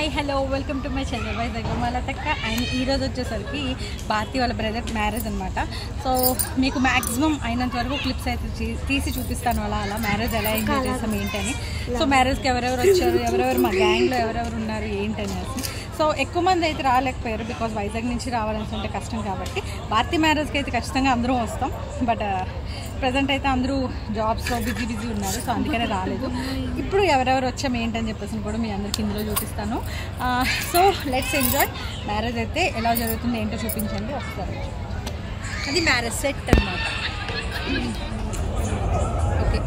Hi hello welcome to my channel Vizag మలతక్క and ఈరోజు వచ్చేసరికి భారతి వాళ్ళ బ్రదర్ మ్యారేజ్ అనమాట సో మీకు మ్యాక్సిమం అయినంత వరకు క్లిప్స్ అయితే చీ- తీసి చూపిస్తాను అలా అలా మ్యారేజ్ ఎలా ఎంజాయ్ చేస్తాం ఏంటని సో మ్యారేజ్కి ఎవరెవరు వచ్చారు ఎవరెవరు మా గ్యాంగ్లో ఎవరెవరు ఉన్నారు ఏంటని సో ఎక్కువ మంది అయితే రాలేకపోయారు బికాజ్ వైజాగ్ నుంచి రావాలని ఉంటే కష్టం కాబట్టి భారతి మ్యారేజ్కి అయితే ఖచ్చితంగా అందరం వస్తాం బట్ ప్రజెంట్ అయితే అందరూ జాబ్స్లో బిజీ బిజీ ఉన్నారు సో అందుకనే రాలేదు ఇప్పుడు ఎవరెవరు వచ్చాం ఏంటని చెప్పేసి కూడా మీ అందరికి ఇందులో చూపిస్తాను సో లెట్స్ ఎంజాయ్ మ్యారేజ్ అయితే ఎలా జరుగుతుంది ఏంటో చూపించండి వస్తారు అది మ్యారేజ్ సెట్ అనమాట okay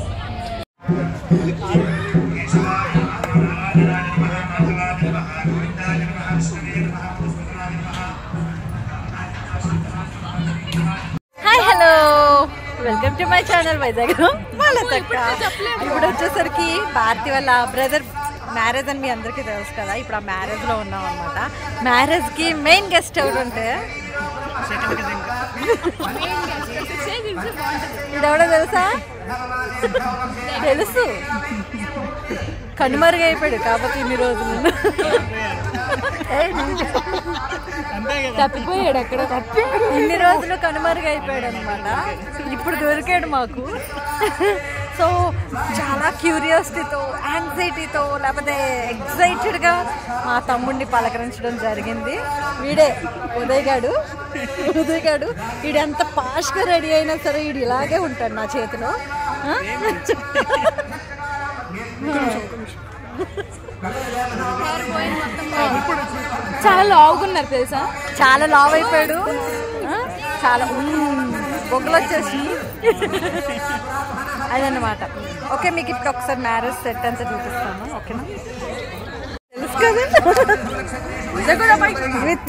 hi hello welcome to my channel Vizag వాళ్ళతక్క ఇప్పుడు వచ్చేసరికి భారతి వాళ్ళ బ్రదర్ మ్యారేజ్ అని మీ అందరికీ తెలుసు కదా ఇప్పుడు ఆ మ్యారేజ్ లో ఉన్నాం అనమాట మ్యారేజ్ కి మెయిన్ గెస్ట్ ఎవరు ఉంటే ఇదెవడో తెలుసా తెలుసు కనుమరుగైపోయాడు కాబట్టి ఇన్ని రోజులు తప్పిపోయాడు అక్కడ ఇన్ని రోజులు కనుమరుగైపోయాడు అనమాట ఇప్పుడు దొరికాడు మాకు సో చాలా క్యూరియాసిటీతో యాంగ్జైటీతో లేకపోతే ఎగ్జైటెడ్గా మా తమ్ముడిని పలకరించడం జరిగింది వీడే ఉదయ్ గాడు ఉదయ్ గాడు వీడు ఎంత పాష్గా రెడీ అయినా సరే వీడు ఇలాగే ఉంటాడు నా చేతిలో ఆ? చాలా లావుగున్నారు తెలుసా చాలా లావ్ అయిపోయాడు ఆ? చాలా బొగ్గలు వచ్చేసి అదన్నమాట ఓకే మీకు ఇప్పుడు ఒకసారి మ్యారేజ్ సెట్ అంతా చూపిస్తాను ఓకేనా తెలుసు కదా With-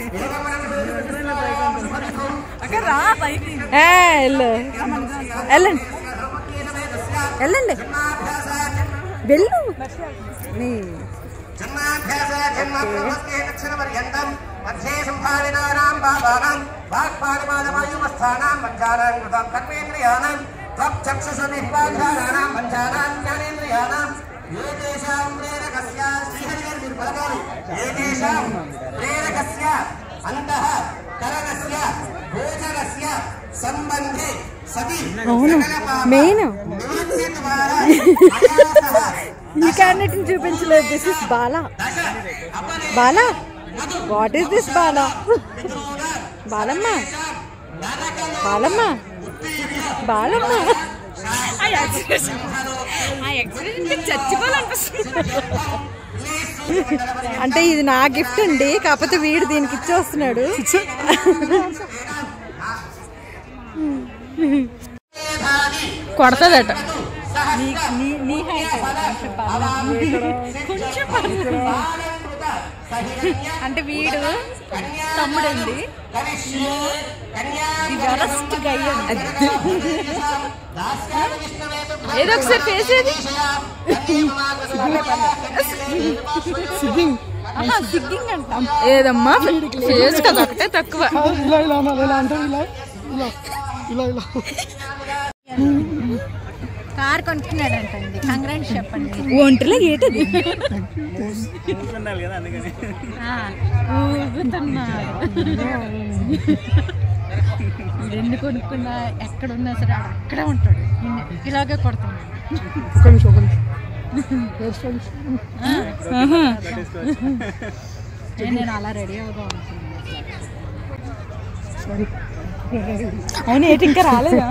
ఏ, వెళ్ళు వెళ్ళండి వెళ్ళండి వెళ్ళు నీ मध्ये सम्भाविनानां बाबानां वाक्पाणिपादवायुवस्थानां पञ्चानां कृतां कर्मेन्द्रियाणां त्वक्चक्षुषनिर्वाघानां पञ्चानां ज्ञानेन्द्रियाणां एतेषां प्रेरकस्य श्रीहरिर्निर्फलकानि एतेषां प्रेरकस्य अन्तः करणस्य भोजनस्य सम्बन्धे सति అవును మెయిన్ निवृत्तिद्वारा अयासः ఈ క్యాండిడేట్ని చూపించలేదు this is Bala Bala what is this Bala Balamma Balamma Balamma ఆ ఎక్స్పీరియన్స్ చచ్చిపోవాలనిపిస్తుంది అంటే ఇది నా గిఫ్ట్ అండి కాకపోతే వీడు దీనికి ఇచ్చేస్తున్నాడు కొడతాదట అంటే వీడు తమ్ముడండి వరస్ట్ గయ్యండి ఏదో ఒకసారి ఫేస్ ఏది ఆహా, సిగ్గింగ్ అంటాం ఏదమ్మా ఫేస్ కదా ఒకటే తక్కువ ఇలా ఇలా అనాలి ఇలా అంటే ఇలా ఇలా ఇలా ఇలా కార్ కొనుక్కున్నాడంటండి కంగ్రాంట్ చెప్పండి ఒంటరిలో ఏటది ఆ, ఊగుతున్నాడు ఎన్ని కొనుక్కున్నా ఎక్కడున్నా సరే ఆడు అక్కడే ఉంటాడు నిన్ను ఇలాగే కొడుతున్నాడు ఒక నిమిషం ఒక నిమిషం హెయిర్ స్టైల్స్ ఏ, నేను అలా రెడీ అవుదాం అనుకున్నాను అవును ఏటి ఇంకా రాలేదా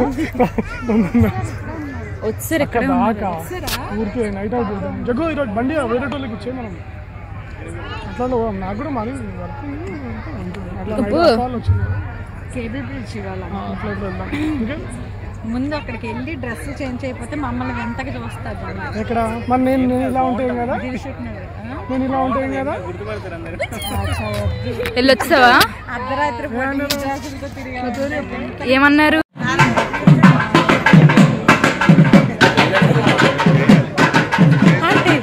వచ్చారు ఇక్కడ దాకా ఊరికే నైట్ అవుట్ చేద్దాం జగ్గు ఈరోజు బండి వేరే వాళ్ళకి ఇచ్చే మనం అట్లా పోదాం. నాకు కూడా మరి వర్క్ ఉంటుంది అట్లా నైట్ అబ్బో. కాల్ వచ్చింది కేబుల్ బ్రిడ్జ్ ఇవ్వాలి ఆ, అట్లా ఇట్లా వెళ్దాం ఓకే ముందు అక్కడికి వెళ్ళి డ్రెస్ చేంజ్ అయిపోతే మమ్మల్ని వెంటకి చూస్తారు జనాలు. ఎక్కడ మరి నేను నేను ఇలా ఉంటాను కదా దిల్షుక్ నగర్, ఆ? నేను ఇలా ఉంటాను కదా వెళ్ళొచ్చావా అర్ధరాత్రి పూట ఈ డ్రెస్సులతో తిరిగాను. ఏమన్నారు అంటే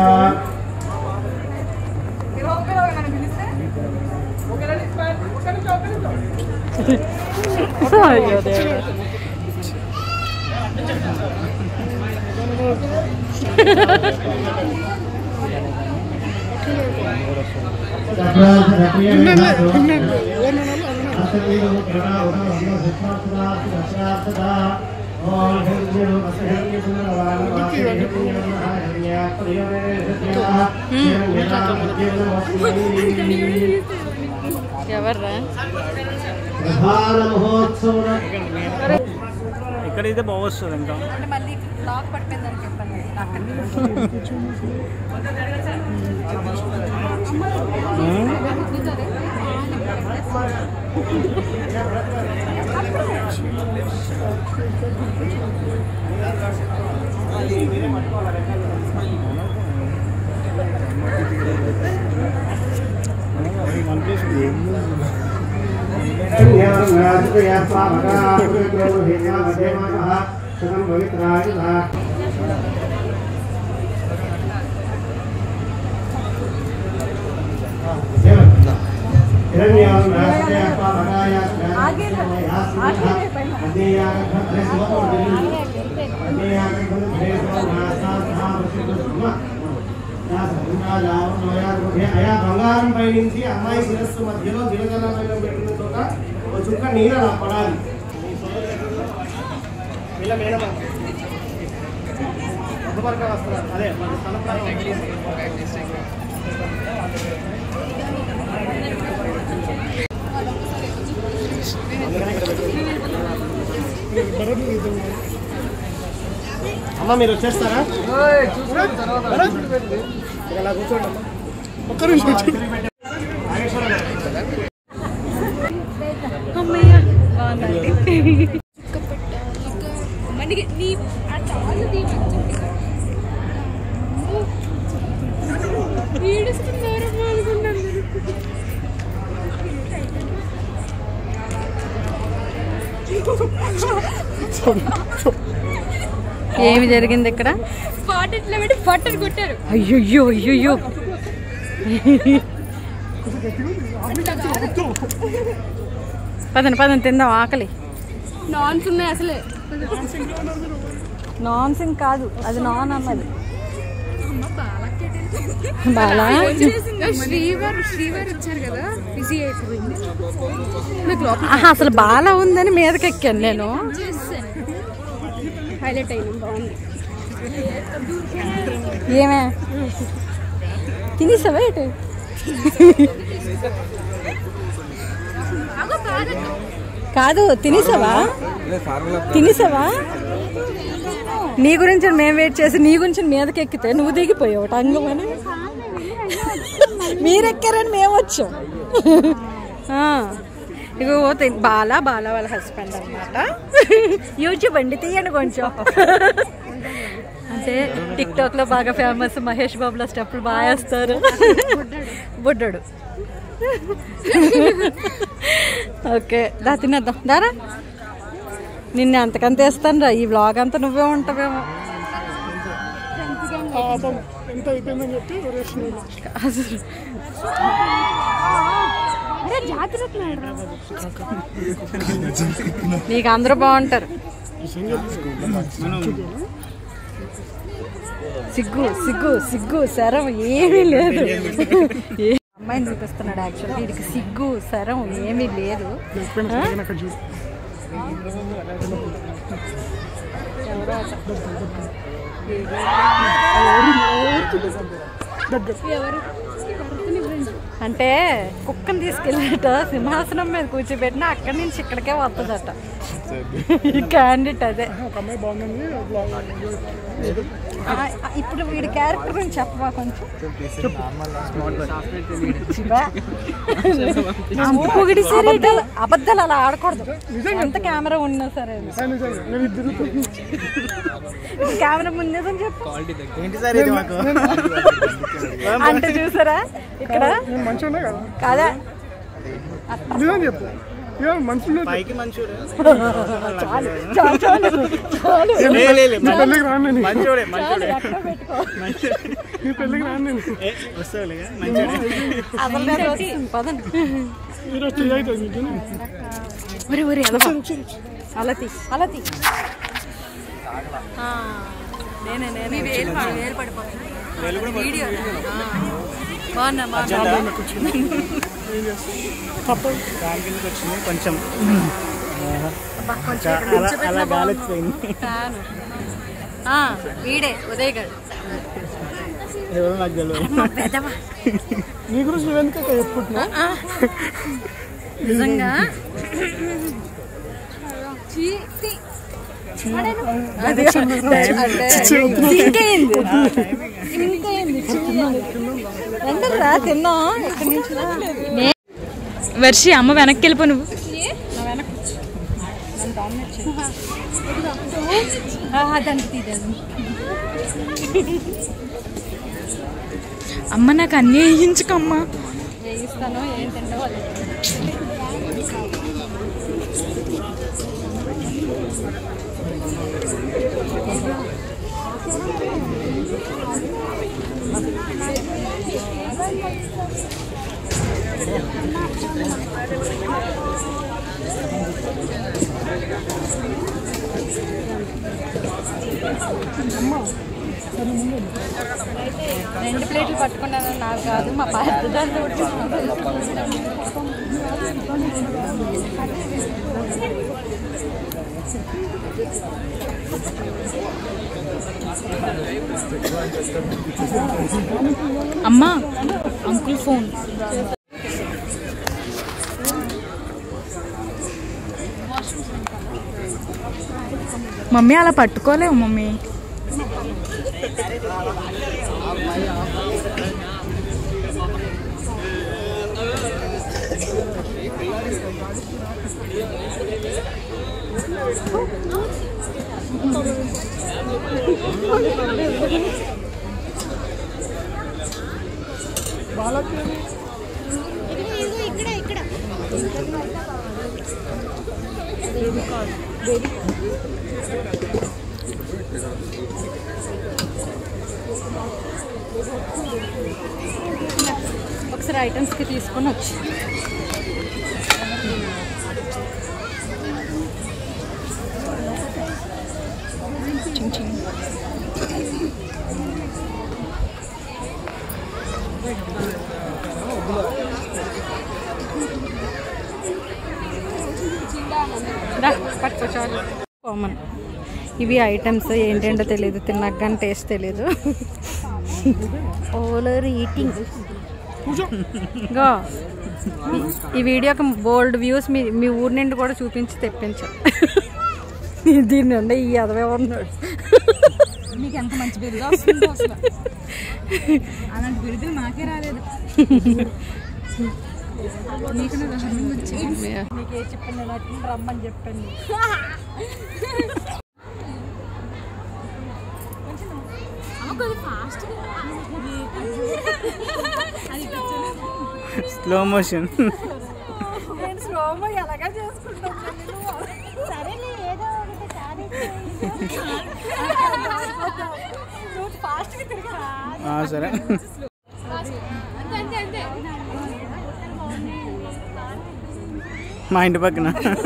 అయ్యో దేవుడా. ఎవర్రా ప్రధాన మహోత్సవం ఇక్కడైతే బాగా వస్తుంది ఇంకా అంటే మళ్ళీ లాక్ పడిపోయిందని చెప్పండి అక్కడ అయా బంగారం పై నుంచి అమ్మాయి శిరస్సు మధ్యలో జిలగల పైన పెట్టిన చోట ఒక చుక్క నీరు అలా పడాలి ఇలా మేడం మధ్యవర్గ వస్త్రాలు అదే మన స్థలప్రాయం అమ్మ మీరు వచ్చేస్తారా ఇలా కూర్చోండి అమ్మ. ఒక్క నిమిషం నాగేశ్వర గారు. అమ్మయ్య బాగుందండి మనకి నీ ఆ చాలు నీ ఏడుస్తున్నారు పాల్గొన్నారు ఏమి జరిగింది ఇక్కడ పాట ఇట్లా పెట్టి బట్టలు కొట్టారు అయ్యయ్యో అయ్యయ్యో పదండి పదండి తిందాం ఆకలి నాన్స్ ఉన్నాయి అసలే నాన్ సింగ్ కాదు అది నాన్ అన్నది బాలా శ్రీవారు శ్రీవారు వచ్చారు కదా బిజీ అయిపోయింది నాకు లోపల ఆహా, అసలు బాల ఉందని మీదకి ఎక్కాను నేను హైలైట్ అయింది బాగుంది ఏమే తినేసావా ఏంటి కాదు తినేసావా తినేసావా నీ గురించి మేము వెయిట్ చేసి నీ గురించి మీదకి ఎక్కితే నువ్వు దిగిపోయావు టంగమని మీరు ఎక్కారని మేము వచ్చాం ఆ, ఇగో తి- బాలా బాలా వాళ్ళ హస్బెండ్ అనమాట యూట్యూబ్ అండి తీయండి కొంచెం అంటే టిక్ టాక్ లో బాగా ఫేమస్ మహేష్ బాబులో స్టెప్పులు బాగా వేస్తారు బుడ్డాడు ఓకే దా తినేద్దాం దారా నిన్ను అంతకంత వేస్తాను రా ఈ వ్లాగ్ అంతా నువ్వే ఉంటావేమో పాపం ఎంత అయిపోయిందని చెప్పి వదిలేస్తున్నాడు. అసలు నీకు అందరూ బాగుంటారు సిగ్గు సిగ్గు సిగ్గు శరం ఏమీ లేదు ఏ- అమ్మాయిని చూపిస్తున్నాడు యాక్చువల్లీ వీడికి సిగ్గు శరం ఏమీ లేదు ఎప్పుడైనా సరే నాకు చూడు. ఎవరో అతను. దగ్గర అంటే కుక్కని తీసుకెళ్ళేట సింహాసనం మీద కూర్చోబెట్టినా అక్కడి నుంచి ఇక్కడికే వస్తుందట క్యాండిడేట్ అదే ఒక అమ్మాయి బాగుందని బ్లాగ్ ఆ, ఆ, ఇప్పుడు వీడి క్యారెక్టర్ గురించి చెప్పవా కొంచెం శివా. అంత పొగిడిసారు అబద్ధాలు అబద్ధాలు అలా ఆడకూడదు ఎంత కెమెరా ఉన్నా సరే నిజంగా నేను ఇది తిరుగుతాను కెమెరా ముందేదని చెప్పు అంటే చూసారా ఇక్కడ నేను మంచిగా ఉన్నా కదా కాదా నిజం చెప్పు ఇక మనుషులు పైకి మంచోడే చాలు చాలు చాలు లే, లే, లే, నీ పెళ్ళికి రాను నేను మంచోడే మంచోడే ఎక్కడ పెట్టుకో నీ పెళ్ళికి రాను నేను ఏ, వస్తావులే కదా, మంచోడే అసలు నేను వస్తుంది, పదండి ఈరోజు టీ అవుతుంది నీకు ఒరి ఒరి అలా అలా తీ అలా తీ నేనే నేనే వేలు వేలు పడిపోతుంది వీడియో బాగున్నా బాగున్నా తప్పదు దాని కిందకి వచ్చింది కొంచెం అలా అలా గాలి వచ్చిపోయింది ఫ్యాన్. ఆ, వీడే ఉదయ్ గారు ఎవరో నాకు తెలియదు నీ గురించి నువ్వు ఎందుకు చెప్పుకుంటున్నావు నిజంగా అదే, అంటే సింక్ అయింది. సింక్ అయింది, చిన్నది. ఎంతరా తిన్నా ఇక్కడి నుంచి రా. వర్షి అమ్మ వెనక్కి వెళ్ళిపో నువ్వు నా వెనక కూర్చో. నన్ను డామినేట్ చేయి. ఆ, దానికి తీయలేదు. అమ్మ నాకు అన్నీ వేయించుకమ్మా వేయిస్తాను ఏం తింటావో అది రెండు ప్లేట్లు పట్టుకున్నాను నాకు కాదు మా పాత దాంట్లో అమ్మా అంకుల్ ఫోన్ మమ్మీ అలా పట్టుకోలేవు మమ్మీ ఒకసారి ఐటమ్స్కి తీసుకొని వచ్చి రా పట్టుకో చాలు కామన్ ఇవి ఐటమ్స్ ఏంటంటో తెలియదు తిన్నాక కానీ టేస్ట్ తెలీదు ఓలర్ ఈటింగ్ గా ఈ వీడియోకి బోల్డ్ వ్యూస్ మీ మీ ఊరి నుండి కూడా చూపించి తెప్పించా దీన్ని ఉండే ఈ అదవే ఉన్నాడు మీకు ఎంత మంచి బిరుదు వస్తుందో అసలు అలాంటి బిరుదులు నాకే రాలేదు నీకు నాకు అసలు వచ్చింది మీకు ఏ చెప్పండి నాకు రమ్మని చెప్పండి స్లో మోషన్ నేను స్లోమో ఎలాగా చేసుకుంటాను నువ్వు ఫాస్ట్గా తిరిగి సరే మా ఇంటి పక్కన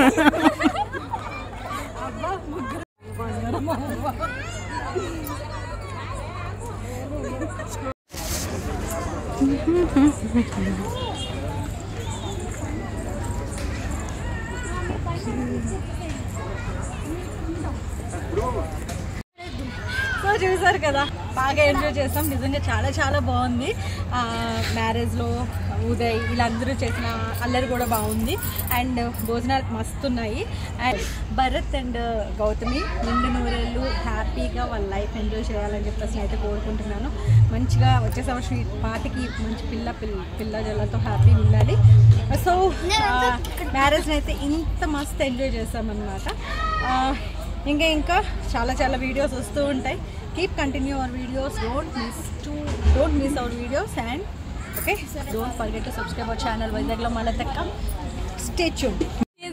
సో చూసారు కదా బాగా ఎంజాయ్ చేస్తాం నిజంగా చాలా చాలా బాగుంది ఆ, మ్యారేజ్లో ఉదయ్ వీళ్ళందరూ చేసిన అల్లరి కూడా బాగుంది అండ్ భోజనాలు మస్తున్నాయి అండ్ భరత్ అండ్ గౌతమి నిండు నూరేళ్ళు హ్యాపీగా వాళ్ళ లైఫ్ ఎంజాయ్ చేయాలని చెప్పేసి అయితే కోరుకుంటున్నాను మంచిగా వచ్చే సంవత్సరం ఈ పాటకి మంచి పిల్ల పిల్ల పిల్ల జల్లతో హ్యాపీగా ఉండాలి సో మ్యారేజ్ని అయితే ఇంత మస్తు ఎంజాయ్ చేస్తామన్నమాట ఆ, ఇంకా ఇంకా చాలా చాలా వీడియోస్ వస్తూ ఉంటాయి keep continue our videos don't miss to don't miss our videos and okay don't forget to subscribe our channel వైజాగ్లో మళ్ళీ తక్క స్టే ట్యూన్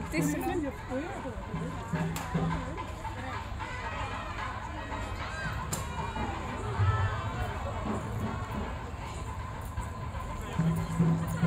తీస్తున్నా ఆ